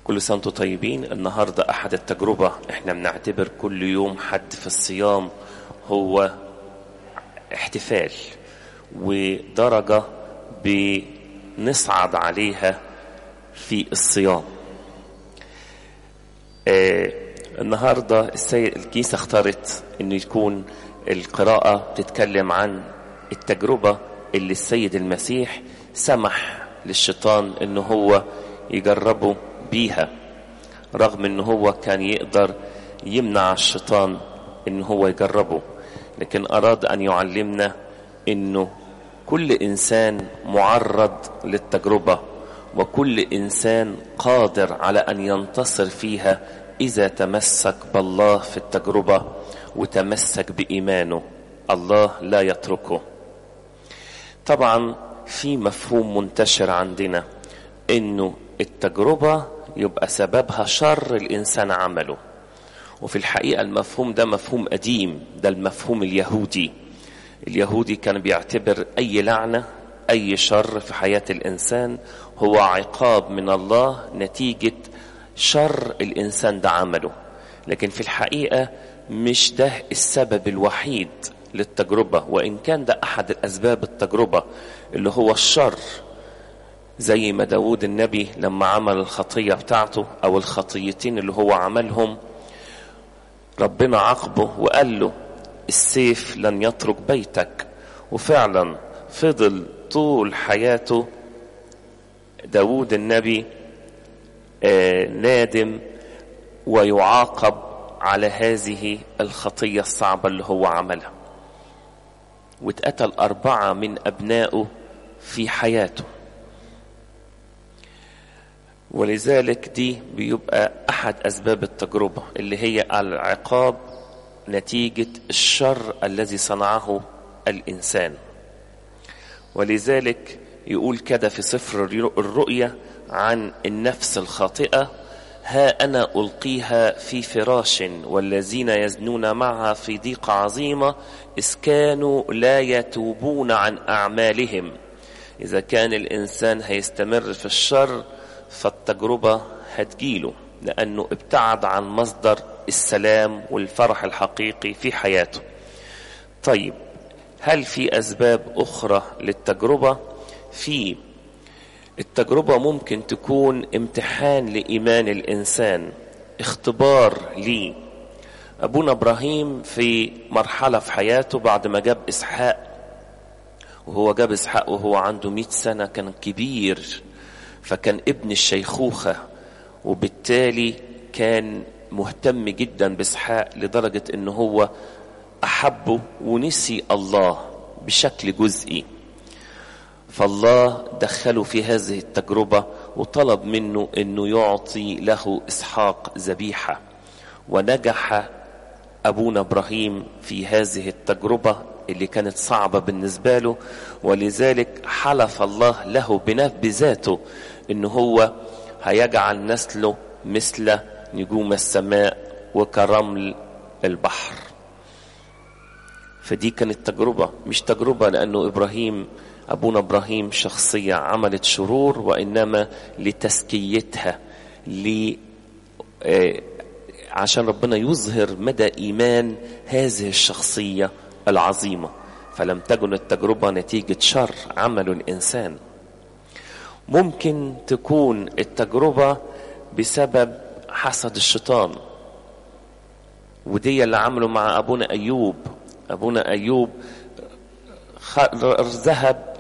كل سنة وانتم طيبين النهاردة أحد التجربة احنا بنعتبر كل يوم حد في الصيام هو احتفال ودرجة بنصعد عليها في الصيام آه النهاردة السيد الكيسة اختارت انه يكون القراءة تتكلم عن التجربة اللي السيد المسيح سمح للشيطان انه هو يجربه بيها رغم ان هو كان يقدر يمنع الشيطان ان هو يجربه لكن اراد ان يعلمنا انه كل انسان معرض للتجربه وكل انسان قادر على ان ينتصر فيها اذا تمسك بالله في التجربه وتمسك بايمانه الله لا يتركه طبعا في مفهوم منتشر عندنا انه التجربه يبقى سببها شر الانسان عمله وفي الحقيقه المفهوم ده مفهوم قديم ده المفهوم اليهودي اليهودي كان بيعتبر اي لعنه اي شر في حياه الانسان هو عقاب من الله نتيجه شر الانسان ده عمله لكن في الحقيقه مش ده السبب الوحيد للتجربه وان كان ده احد الاسباب التجربه اللي هو الشر زي ما داود النبي لما عمل الخطية بتاعته أو الخطيتين اللي هو عملهم ربنا عاقبه وقال له السيف لن يترك بيتك وفعلا فضل طول حياته داود النبي آه نادم ويعاقب على هذه الخطية الصعبة اللي هو عملها واتقتل أربعة من أبنائه في حياته ولذلك دي بيبقى احد اسباب التجربه اللي هي العقاب نتيجه الشر الذي صنعه الانسان ولذلك يقول كده في سفر الرؤيا عن النفس الخاطئه ها انا القيها في فراش والذين يزنون معها في ضيق عظيمه اذ كانوا لا يتوبون عن اعمالهم اذا كان الانسان هيستمر في الشر فالتجربة هتجيله لأنه ابتعد عن مصدر السلام والفرح الحقيقي في حياته طيب هل في أسباب أخرى للتجربة؟ في التجربة ممكن تكون امتحان لإيمان الإنسان اختبار ليه أبونا إبراهيم في مرحلة في حياته بعد ما جاب إسحاق وهو جاب إسحاق وهو عنده مئة سنة كان كبير فكان ابن الشيخوخة وبالتالي كان مهتم جدا باسحاق لدرجة ان هو احبه ونسي الله بشكل جزئي فالله دخله في هذه التجربة وطلب منه انه يعطي له اسحاق ذبيحة ونجح ابونا ابراهيم في هذه التجربة اللي كانت صعبة بالنسبة له ولذلك حلف الله له بذاته ان هو هيجعل نسله مثل نجوم السماء وكرمل البحر فدي كانت تجربة مش تجربة لأنه إبراهيم أبونا إبراهيم شخصية عملت شرور وإنما لتزكيتها ل عشان ربنا يظهر مدى إيمان هذه الشخصية العظيمة فلم تكن التجربة نتيجة شر عمله الإنسان ممكن تكون التجربة بسبب حسد الشيطان ودي اللي عمله مع أبونا أيوب أبونا أيوب ذهب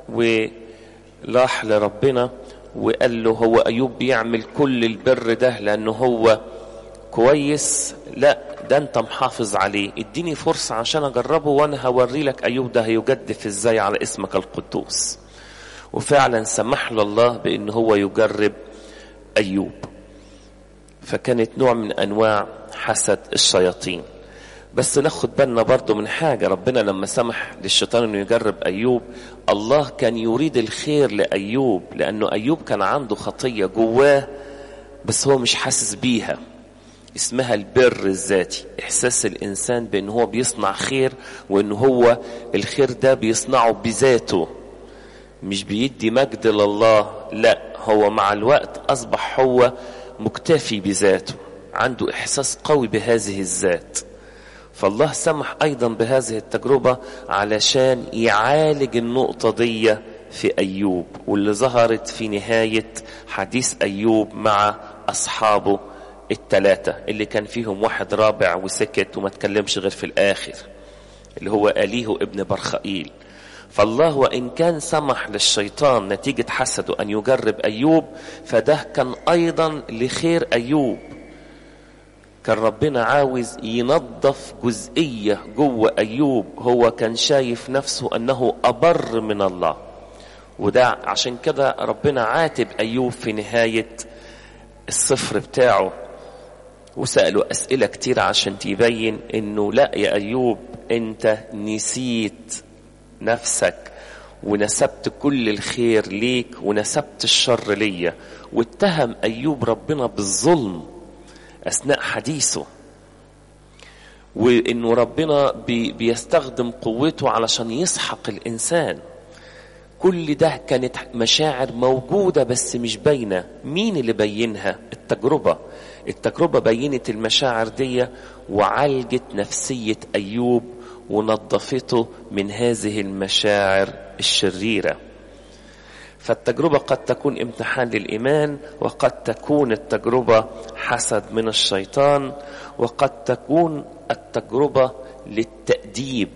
وراح لربنا وقال له هو أيوب بيعمل كل البر ده لأنه هو كويس لا ده انت محافظ عليه اديني فرصة عشان اجربه وانا هوري لك ايوب ده هيجدف ازاي على اسمك القدوس وفعلا سمح له الله بان هو يجرب ايوب فكانت نوع من انواع حسد الشياطين بس ناخد بالنا برضو من حاجة ربنا لما سمح للشيطان انه يجرب ايوب الله كان يريد الخير لايوب لانه ايوب كان عنده خطية جواه بس هو مش حاسس بيها اسمها البر الذاتي احساس الانسان بان هو بيصنع خير وان هو الخير ده بيصنعه بذاته مش بيدي مجد لله لا هو مع الوقت أصبح هو مكتفي بذاته عنده إحساس قوي بهذه الذات فالله سمح أيضا بهذه التجربة علشان يعالج النقطة دي في أيوب واللي ظهرت في نهاية حديث أيوب مع أصحابه التلاتة اللي كان فيهم واحد رابع وسكت وما تكلمش غير في الآخر اللي هو أليه ابن برخائيل فالله وإن كان سمح للشيطان نتيجة حسده أن يجرب أيوب فده كان أيضا لخير أيوب كان ربنا عاوز ينظف جزئية جوه أيوب هو كان شايف نفسه أنه أبر من الله وده عشان كده ربنا عاتب أيوب في نهاية الصفر بتاعه وسأله أسئلة كتير عشان تبين إنه لا يا أيوب أنت نسيت نفسك ونسبت كل الخير ليك ونسبت الشر ليا واتهم أيوب ربنا بالظلم أثناء حديثه وإنه ربنا بي بيستخدم قوته علشان يسحق الإنسان كل ده كانت مشاعر موجودة بس مش باينة مين اللي بينها التجربة التجربة بينت المشاعر دي وعالجت نفسية أيوب ونظفته من هذه المشاعر الشريرة فالتجربة قد تكون امتحان للإيمان وقد تكون التجربة حسد من الشيطان وقد تكون التجربة للتأديب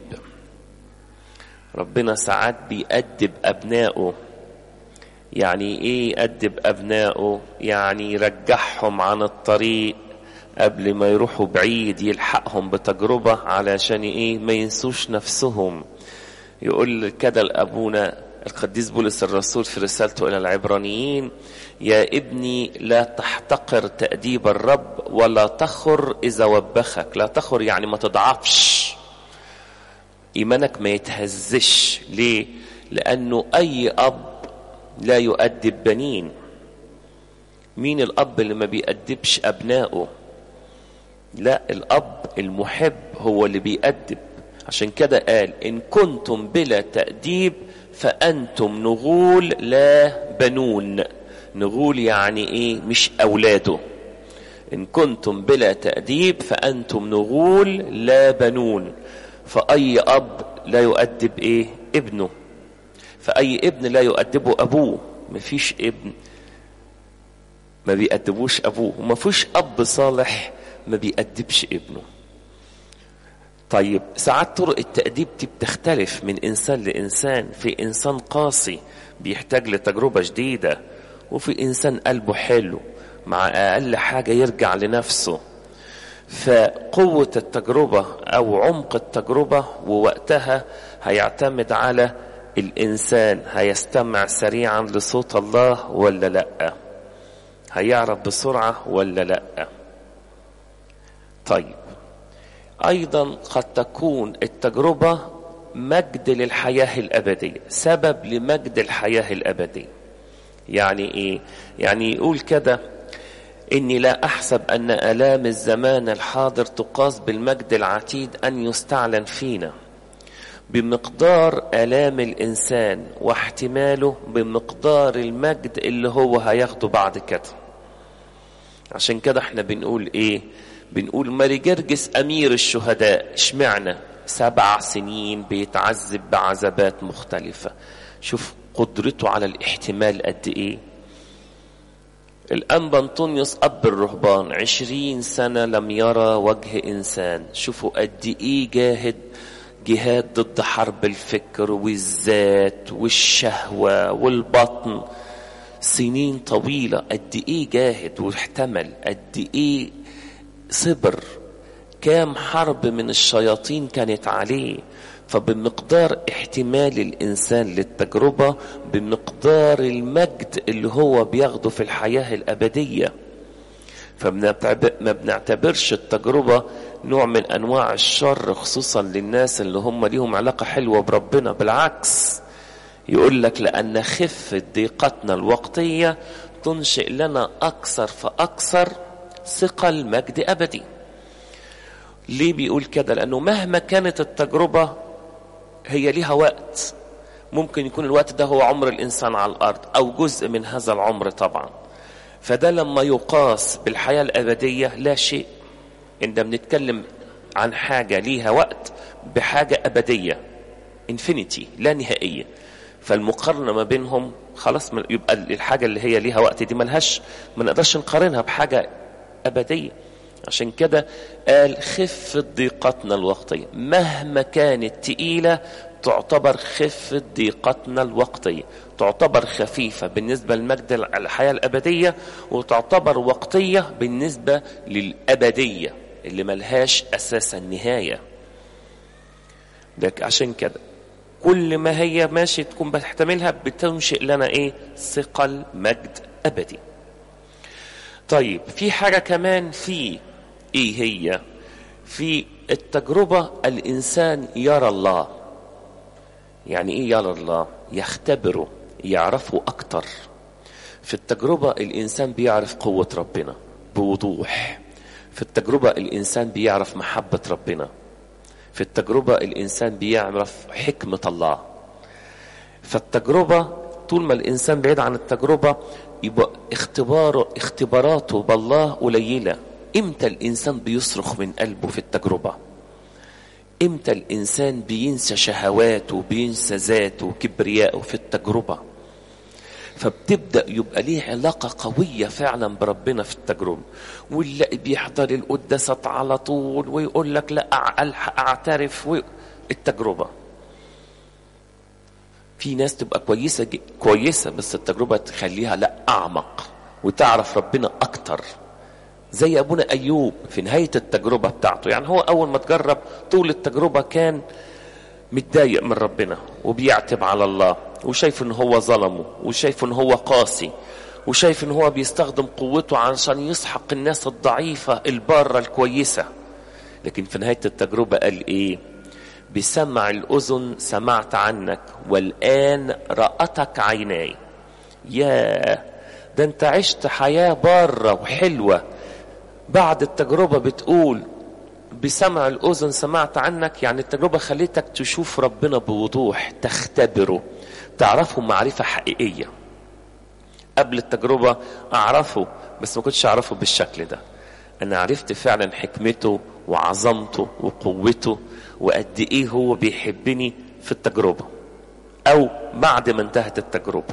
ربنا ساعات بيأدب أبنائه يعني إيه يأدب أبنائه يعني يرجعهم عن الطريق قبل ما يروحوا بعيد يلحقهم بتجربة علشان إيه ما ينسوش نفسهم يقول كده لأبونا القديس بولس الرسول في رسالته إلى العبرانيين يا ابني لا تحتقر تأديب الرب ولا تخر إذا وبخك لا تخر يعني ما تضعفش إيمانك ما يتهزش ليه لأنه أي أب لا يؤدب بنين مين الأب اللي ما بيأدبش أبنائه لا الأب المحب هو اللي بيأدب عشان كده قال إن كنتم بلا تأديب فأنتم نغول لا بنون نغول يعني إيه مش أولاده إن كنتم بلا تأديب فأنتم نغول لا بنون فأي أب لا يؤدب إيه ابنه فأي ابن لا يؤدبه أبوه مفيش ابن ما بيأدبوش أبوه وما فيش أب صالح ما بيأدبش ابنه طيب ساعات طرق التأديب دي بتختلف من إنسان لإنسان في إنسان قاسي بيحتاج لتجربة جديدة وفي إنسان قلبه حلو مع أقل حاجة يرجع لنفسه فقوة التجربة أو عمق التجربة ووقتها هيعتمد على الإنسان هيستمع سريعا لصوت الله ولا لأ هيعرف بسرعة ولا لأ طيب أيضا قد تكون التجربة مجد للحياة الأبدية سبب لمجد الحياة الأبدية يعني إيه يعني يقول كده إني لا أحسب أن آلام الزمان الحاضر تقاس بالمجد العتيد أن يستعلن فينا بمقدار آلام الإنسان واحتماله بمقدار المجد اللي هو هياخده بعد كده عشان كده احنا بنقول ايه بنقول ماري جرجس أمير الشهداء اشمعنى سبع سنين بيتعذب بعذابات مختلفة شوف قدرته على الاحتمال قد ايه الأنبا أنطونيوس أب الرهبان عشرين سنة لم يرى وجه إنسان شوفوا قد إيه جاهد جهاد ضد حرب الفكر والذات والشهوة والبطن سنين طويلة قد إيه جاهد واحتمل قد إيه صبر كام حرب من الشياطين كانت عليه فبمقدار احتمال الإنسان للتجربة بمقدار المجد اللي هو بياخده في الحياة الأبدية فما بنعتبرش التجربة نوع من أنواع الشر خصوصا للناس اللي هم ليهم علاقة حلوة بربنا بالعكس يقول لك لأن خفة ضيقتنا الوقتية تنشئ لنا أكثر فأكثر ثقل مجد أبدي ليه بيقول كده لأنه مهما كانت التجربة هي ليها وقت ممكن يكون الوقت ده هو عمر الإنسان على الأرض أو جزء من هذا العمر طبعا فده لما يقاس بالحياة الأبدية لا شيء إن بنتكلم عن حاجة ليها وقت بحاجة أبدية انفينيتي لا نهائية فالمقارنة ما بينهم خلاص يبقى الحاجة اللي هي ليها وقت دي ملهاش ما نقدرش نقارنها بحاجة أبدية عشان كده قال خفة ضيقتنا الوقتية مهما كانت تقيلة تعتبر خفة ضيقتنا الوقتية تعتبر خفيفة بالنسبة لمجد الحياة الأبدية وتعتبر وقتية بالنسبة للأبدية اللي ملهاش أساسا نهاية لك عشان كده كل ما هي ماشي تكون بتحتملها بتنشئ لنا ايه ثقل مجد أبدي طيب في حاجة كمان في ايه هي في التجربة الإنسان يرى الله يعني ايه يرى الله يختبره يعرفه أكتر في التجربة الإنسان بيعرف قوة ربنا بوضوح في التجربة الإنسان بيعرف محبة ربنا في التجربة الإنسان بيعرف حكمة الله فالتجربة طول ما الإنسان بعيد عن التجربة يبقى اختباره اختباراته بالله قليلة امتى الإنسان بيصرخ من قلبه في التجربة امتى الإنسان بينسى شهواته بينسى ذاته وكبريائه في التجربة فبتبدا يبقى ليه علاقه قويه فعلا بربنا في التجربه واللي بيحضر القداسات على طول ويقول لك لا الحق اعترف و... التجربه في ناس تبقى كويسه ج... كويسه بس التجربه تخليها لا اعمق وتعرف ربنا اكتر زي ابونا ايوب في نهايه التجربه بتاعته يعني هو اول ما تجرب طول التجربه كان متضايق من ربنا وبيعتب على الله وشايف ان هو ظلمه وشايف ان هو قاسي وشايف ان هو بيستخدم قوته عشان يسحق الناس الضعيفة البارة الكويسة لكن في نهاية التجربة قال ايه بسمع الأذن سمعت عنك والآن رأتك عيناي يا ده انت عشت حياة بارة وحلوة بعد التجربة بتقول بسمع الأذن سمعت عنك يعني التجربة خليتك تشوف ربنا بوضوح تختبره تعرفه معرفة حقيقية قبل التجربة أعرفه بس ما كنتش أعرفه بالشكل ده أنا عرفت فعلا حكمته وعظمته وقوته وقد إيه هو بيحبني في التجربة أو بعد ما انتهت التجربة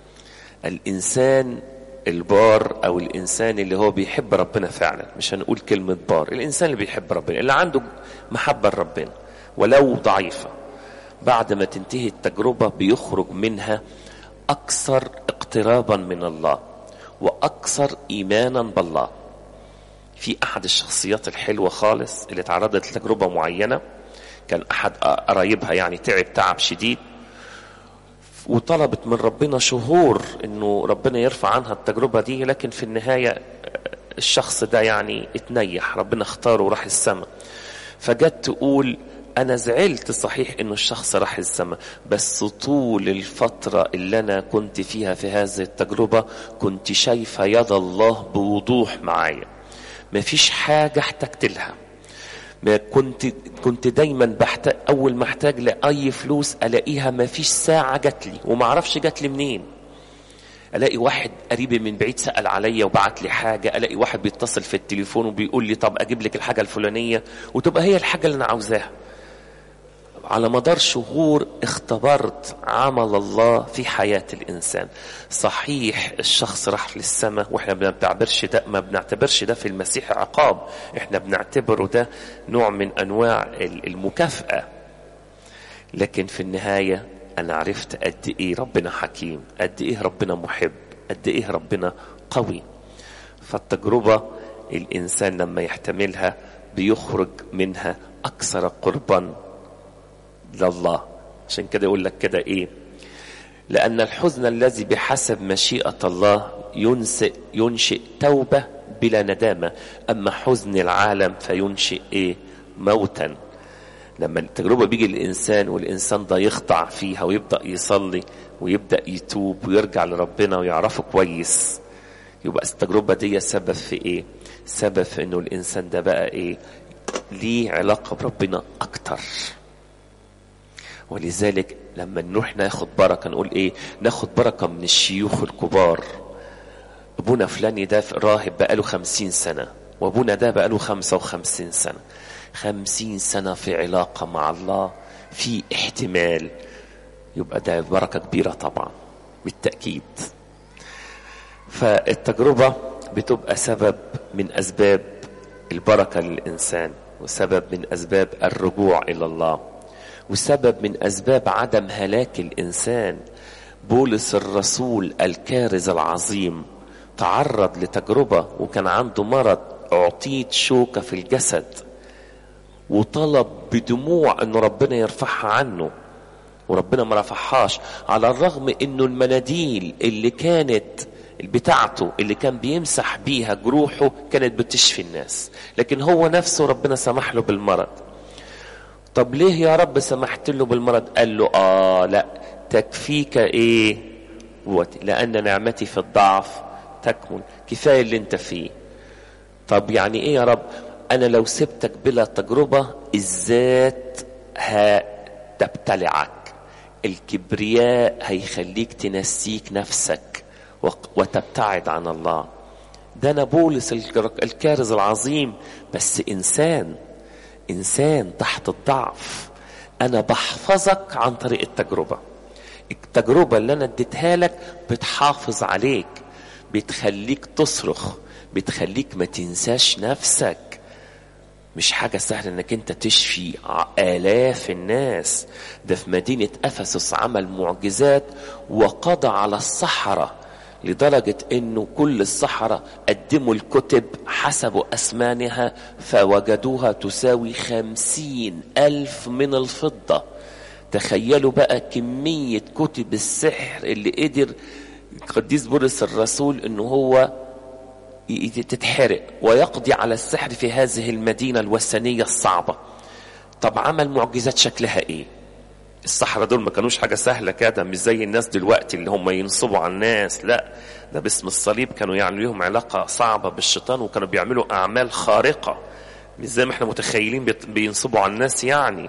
الإنسان البار او الانسان اللي هو بيحب ربنا فعلا مش هنقول كلمة بار الانسان اللي بيحب ربنا اللي عنده محبة لربنا ولو ضعيفة بعد ما تنتهي التجربة بيخرج منها اكثر اقترابا من الله واكثر ايمانا بالله في احد الشخصيات الحلوة خالص اللي تعرضت لتجربة معينة كان احد قرايبها يعني تعب تعب شديد وطلبت من ربنا شهور انه ربنا يرفع عنها التجربة دي لكن في النهاية الشخص ده يعني اتنيح ربنا اختاره وراح السماء فجت تقول انا زعلت صحيح انه الشخص راح السماء بس طول الفترة اللي انا كنت فيها في هذه التجربة كنت شايفة يد الله بوضوح معايا مفيش حاجة احتجت لها ما كنت كنت دايما بحتاج اول ما احتاج لاي فلوس الاقيها ما فيش ساعه جات لي وما اعرفش جات لي منين الاقي واحد قريبي من بعيد سال عليا وبعت لي حاجه الاقي واحد بيتصل في التليفون وبيقول لي طب اجيب لك الحاجه الفلانيه وتبقى هي الحاجه اللي انا عاوزاها على مدار شهور اختبرت عمل الله في حياة الإنسان صحيح الشخص راح للسماء وإحنا ما بنعتبرش ده ما بنعتبرش ده في المسيح عقاب إحنا بنعتبره ده نوع من أنواع المكافأة لكن في النهاية أنا عرفت قد إيه ربنا حكيم قد إيه ربنا محب قد إيه ربنا قوي فالتجربة الإنسان لما يحتملها بيخرج منها أكثر قربا لله عشان كده يقول لك كده ايه لأن الحزن الذي بحسب مشيئة الله ينشئ, ينشئ توبة بلا ندامة أما حزن العالم فينشئ إيه موتا لما التجربة بيجي للإنسان والإنسان ده يخضع فيها ويبدأ يصلي ويبدأ يتوب ويرجع لربنا ويعرفه كويس يبقى التجربة دي سبب في إيه سبب في إنه الإنسان ده بقى إيه ليه علاقة بربنا أكتر ولذلك لما نروح ناخد بركة نقول ايه ناخد بركة من الشيوخ الكبار ابونا فلاني ده راهب بقاله خمسين سنة وابونا ده بقاله خمسة وخمسين سنة خمسين سنة في علاقة مع الله في احتمال يبقى ده بركة كبيرة طبعا بالتأكيد فالتجربة بتبقى سبب من أسباب البركة للإنسان وسبب من أسباب الرجوع إلى الله وسبب من أسباب عدم هلاك الإنسان بولس الرسول الكارز العظيم تعرض لتجربة وكان عنده مرض أعطيت شوكة في الجسد وطلب بدموع أن ربنا يرفعها عنه وربنا ما رفعهاش على الرغم أنه المناديل اللي كانت بتاعته اللي كان بيمسح بيها جروحه كانت بتشفي الناس لكن هو نفسه ربنا سمح له بالمرض طب ليه يا رب سمحت له بالمرض قال له آه لا تكفيك إيه قوتي لأن نعمتي في الضعف تكمن كفاية اللي انت فيه طب يعني ايه يا رب انا لو سبتك بلا تجربة الذات هتبتلعك الكبرياء هيخليك تنسيك نفسك وتبتعد عن الله ده انا بولس الكارز العظيم بس انسان انسان تحت الضعف انا بحفظك عن طريق التجربة التجربة اللي انا اديتها لك بتحافظ عليك بتخليك تصرخ بتخليك ما تنساش نفسك مش حاجة سهلة انك انت تشفي آلاف الناس ده في مدينة أفسس عمل معجزات وقضى على الصحراء لدرجة انه كل الصحراء قدموا الكتب حسبوا أسمانها فوجدوها تساوي خمسين ألف من الفضة تخيلوا بقى كمية كتب السحر اللي قدر القديس بولس الرسول انه هو تتحرق ويقضي على السحر في هذه المدينة الوثنية الصعبة طب عمل معجزات شكلها ايه الصحراء دول ما كانوش حاجة سهلة كده مش زي الناس دلوقتي اللي هم ينصبوا على الناس لا ده باسم الصليب كانوا يعني ليهم علاقة صعبة بالشيطان وكانوا بيعملوا أعمال خارقة مش زي ما احنا متخيلين بينصبوا على الناس يعني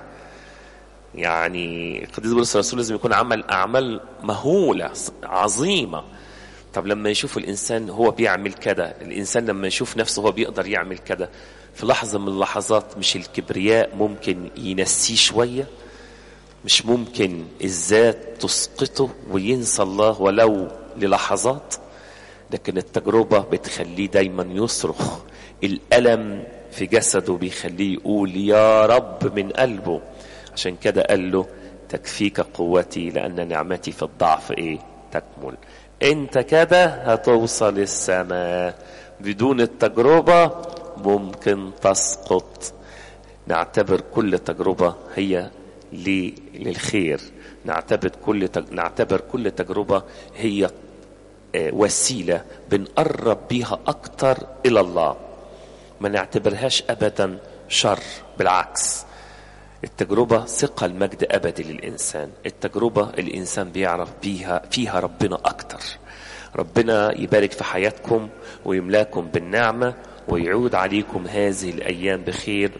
يعني القديس بولس الرسول لازم يكون عمل أعمال مهولة عظيمة طب لما يشوف الإنسان هو بيعمل كده الإنسان لما يشوف نفسه هو بيقدر يعمل كده في لحظة من اللحظات مش الكبرياء ممكن ينسيه شوية مش ممكن الذات تسقطه وينسى الله ولو للحظات لكن التجربة بتخليه دايما يصرخ الألم في جسده بيخليه يقول يا رب من قلبه عشان كده قال له تكفيك قوتي لأن نعمتي في الضعف إيه تكمل انت كده هتوصل السماء بدون التجربة ممكن تسقط نعتبر كل تجربة هي للخير نعتبر كل تج... نعتبر كل تجربة هي وسيلة بنقرب بيها أكتر إلى الله ما نعتبرهاش أبدا شر بالعكس التجربة ثقة المجد أبدي للإنسان التجربة الإنسان بيعرف بيها فيها ربنا أكتر ربنا يبارك في حياتكم ويملاكم بالنعمة ويعود عليكم هذه الأيام بخير